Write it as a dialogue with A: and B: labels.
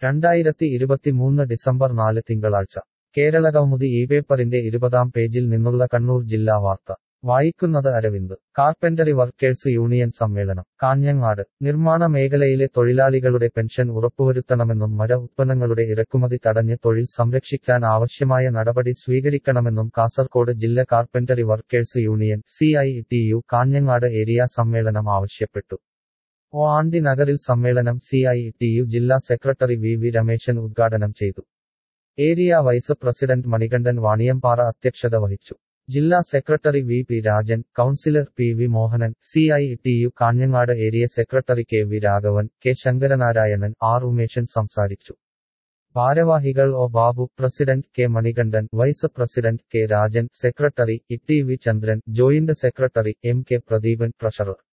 A: രണ്ടായിരത്തി ഇരുപത്തിമൂന്ന് ഡിസംബർ നാല് തിങ്കളാഴ്ച കേരള കൗമുദി ഈ പേപ്പറിന്റെ ഇരുപതാം പേജിൽ നിന്നുള്ള കണ്ണൂർ ജില്ലാ വാർത്ത വായിക്കുന്നത് അരവിന്ദ് കാർപ്പന്ററി വർക്കേഴ്സ് യൂണിയൻ സമ്മേളനം കാഞ്ഞങ്ങാട് നിർമ്മാണ മേഖലയിലെ തൊഴിലാളികളുടെ പെൻഷൻ ഉറപ്പുവരുത്തണമെന്നും മര ഉത്പന്നങ്ങളുടെ ഇറക്കുമതി തടഞ്ഞ് തൊഴിൽ സംരക്ഷിക്കാൻ ആവശ്യമായ നടപടി സ്വീകരിക്കണമെന്നും കാസർകോട് ജില്ല carpentry workers union C I T U Kanhangad area സമ്മേളനം ആവശ്യപ്പെട്ടു ഒ ആണ്ടി നഗറിൽ സമ്മേളനം സി ഐ ടി യു ജില്ലാ സെക്രട്ടറി വി വി രമേശൻ ഉദ്ഘാടനം ചെയ്തു area vice president Manikandan Vaniyampara അധ്യക്ഷത വഹിച്ചു ജില്ലാ secretary V P Rajan councillor P V Mohanan C I T U Kanhangad area secretary K V Raghavan K Sankaranarayanan R Umeshan സംസാരിച്ചു ഭാരവാഹികൾ O Babu president K Manikandan vice president K Rajan secretary E T V Chandran joint secretary M K Pradeepan treasurer